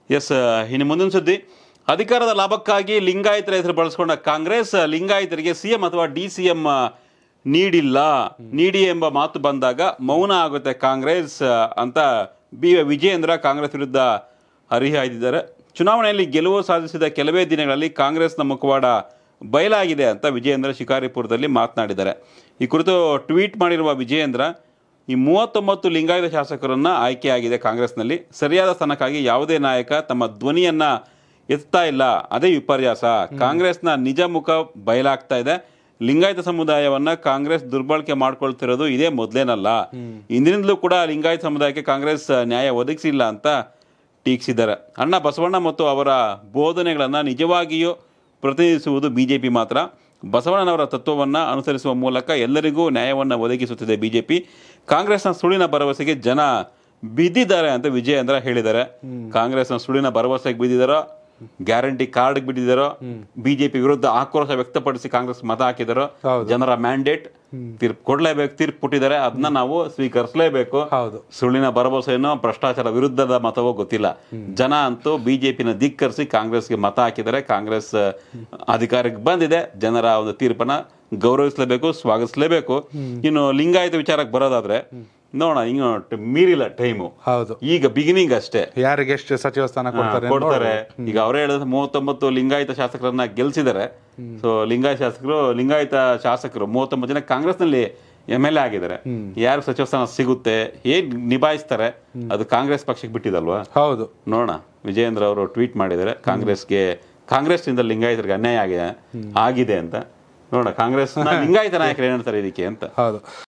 S ಇನ್ನು ಮುಂದಿನ ಸುದ್ದಿ ಅಧಿಕಾರದ ಲಾಭಕ್ಕಾಗಿ ಲಿಂಗಾಯತರ ಹೆಸರು ಬಳಸಿಕೊಂಡ ಕಾಂಗ್ರೆಸ್ ಲಿಂಗಾಯತರಿಗೆ ಸಿಎಂ ಅಥವಾ ಡಿ ಸಿ ಎಂ ನೀಡಿಲ್ಲ ನೀಡಿ ಎಂಬ ಮಾತು ಬಂದಾಗ ಮೌನ ಆಗುತ್ತೆ ಕಾಂಗ್ರೆಸ್ ಅಂತ ಬಿ ವಿಜಯೇಂದ್ರ ಕಾಂಗ್ರೆಸ್ ವಿರುದ್ಧ ಹರಿಹಾಯ್ದಿದ್ದಾರೆ ಚುನಾವಣೆಯಲ್ಲಿ ಗೆಲುವು ಸಾಧಿಸಿದ ಕೆಲವೇ ದಿನಗಳಲ್ಲಿ ಕಾಂಗ್ರೆಸ್ನ ಮುಖವಾಡ ಬಯಲಾಗಿದೆ ಅಂತ ವಿಜಯೇಂದ್ರ ಶಿಕಾರಿಪುರದಲ್ಲಿ ಮಾತನಾಡಿದ್ದಾರೆ ಈ ಕುರಿತು ಟ್ವೀಟ್ ಮಾಡಿರುವ ವಿಜಯೇಂದ್ರ ಈ ಮೂವತ್ತೊಂಬತ್ತು ಲಿಂಗಾಯತ ಶಾಸಕರನ್ನ ಆಯ್ಕೆಯಾಗಿದೆ ಕಾಂಗ್ರೆಸ್ನಲ್ಲಿ ಸರಿಯಾದ ಸ್ಥಾನಕ್ಕಾಗಿ ಯಾವುದೇ ನಾಯಕ ತಮ್ಮ ಧ್ವನಿಯನ್ನ ಎತ್ತಾ ಇಲ್ಲ ಅದೇ ವಿಪರ್ಯಾಸ ಕಾಂಗ್ರೆಸ್ನ ನಿಜ ಮುಖ ಬಯಲಾಗ್ತಾ ಇದೆ ಲಿಂಗಾಯತ ಸಮುದಾಯವನ್ನ ಕಾಂಗ್ರೆಸ್ ದುರ್ಬಳಕೆ ಮಾಡ್ಕೊಳ್ತಿರೋದು ಇದೇ ಮೊದಲೇನಲ್ಲ ಇಂದಿನಿಂದಲೂ ಕೂಡ ಲಿಂಗಾಯತ ಸಮುದಾಯಕ್ಕೆ ಕಾಂಗ್ರೆಸ್ ನ್ಯಾಯ ಒದಗಿಸಿಲ್ಲ ಅಂತ ಟೀಕಿಸಿದ್ದಾರೆ ಅಣ್ಣ ಬಸವಣ್ಣ ಮತ್ತು ಅವರ ಬೋಧನೆಗಳನ್ನು ನಿಜವಾಗಿಯೂ ಪ್ರತಿನಿಧಿಸುವುದು ಬಿಜೆಪಿ ಮಾತ್ರ ಬಸವಣ್ಣನವರ ತತ್ವವನ್ನು ಅನುಸರಿಸುವ ಮೂಲಕ ಎಲ್ಲರಿಗೂ ನ್ಯಾಯವನ್ನು ಒದಗಿಸುತ್ತಿದೆ ಬಿಜೆಪಿ ಕಾಂಗ್ರೆಸ್ನ ಸುಳಿನ ಭರವಸೆಗೆ ಜನ ಬಿದ್ದಿದ್ದಾರೆ ಅಂತ ವಿಜಯೇಂದ್ರ ಹೇಳಿದ್ದಾರೆ ಕಾಂಗ್ರೆಸ್ನ ಸುಳಿನ ಭರವಸೆಗೆ ಬಿದ್ದಿದ್ದಾರೋ ಗ್ಯಾರಂಟಿ ಕಾರ್ಡ್ ಬಿದ್ದಿದ್ದಾರೋ ಬಿಜೆಪಿ ವಿರುದ್ಧ ಆಕ್ರೋಶ ವ್ಯಕ್ತಪಡಿಸಿ ಕಾಂಗ್ರೆಸ್ ಮತ ಹಾಕಿದಾರೋ ಜನರ ಮ್ಯಾಂಡೇಟ್ ತೀರ್ಪು ಕೊಡ್ಲೇಬೇಕು ತೀರ್ಪು ಕೊಟ್ಟಿದ್ದಾರೆ ಅದನ್ನ ನಾವು ಸ್ವೀಕರಿಸಲೇಬೇಕು ಹೌದು ಸುಳ್ಳಿನ ಭರವಸೆಯನ್ನು ಭ್ರಷ್ಟಾಚಾರ ವಿರುದ್ಧದ ಮತವೋ ಗೊತ್ತಿಲ್ಲ ಜನ ಅಂತೂ ಬಿಜೆಪಿನ ಧಿಕ್ಕರಿಸಿ ಕಾಂಗ್ರೆಸ್ಗೆ ಮತ ಹಾಕಿದ್ದಾರೆ ಕಾಂಗ್ರೆಸ್ ಅಧಿಕಾರಕ್ಕೆ ಬಂದಿದೆ ಜನರ ಒಂದು ತೀರ್ಪನ್ನ ಗೌರವಿಸಲೇಬೇಕು ಸ್ವಾಗತಿಸಲೇಬೇಕು ಇನ್ನು ಲಿಂಗಾಯತ ವಿಚಾರಕ್ಕೆ ಬರೋದಾದ್ರೆ ನೋಡೋಣ ಇನ್ನು ಟ- ಮೀರಿಲ್ಲ ಟೈಮು ಹೌದು ಈಗ ಬಿಗಿನಿಂಗ್ ಅಷ್ಟೇ ಯಾರಿಗೆ ಎಷ್ಟು ಸಚಿವ ಸ್ಥಾನ ಕೊಡ್ತಾರೆ ಕೊಡ್ತಾರೆ ಈಗ ಅವರೇ ಹೇಳಿದ ಮೂವತ್ತೊಂಬತ್ತು ಲಿಂಗಾಯತ ಶಾಸಕರನ್ನ ಗೆಲ್ಸಿದ್ದಾರೆ ಸೊ ಲಿಂಗಾಯತ ಶಾಸಕರು ಲಿಂಗಾಯತ ಶಾಸಕರು ಮೂವತ್ತೊಂಬತ್ತು ಜನ ಕಾಂಗ್ರೆಸ್ನಲ್ಲಿ ಎಂ ಎಲ್ ಎ ಆಗಿದ್ದಾರೆ ಯಾರು ಸಚಿವ ಸ್ಥಾನ ಸಿಗುತ್ತೆ ಹೇಗ್ ನಿಭಾಯಿಸ್ತಾರೆ ಅದು ಕಾಂಗ್ರೆಸ್ ಪಕ್ಷಕ್ಕೆ ಬಿಟ್ಟಿದಲ್ವಾ ಹೌದು ನೋಡೋಣ ವಿಜಯೇಂದ್ರ ಅವರು ಟ್ವೀಟ್ ಮಾಡಿದ್ದಾರೆ ಕಾಂಗ್ರೆಸ್ಗೆ ಕಾಂಗ್ರೆಸ್ನಿಂದ ಲಿಂಗಾಯತರಿಗೆ ಅನ್ಯಾಯ ಆಗಿದೆ ಆಗಿದೆ ಅಂತ ನೋಡೋಣ ಕಾಂಗ್ರೆಸ್ ಲಿಂಗಾಯತ ನಾಯಕರು ಏನ್ ಹೇಳ್ತಾರೆ ಇದಕ್ಕೆ ಅಂತ ಹೌದು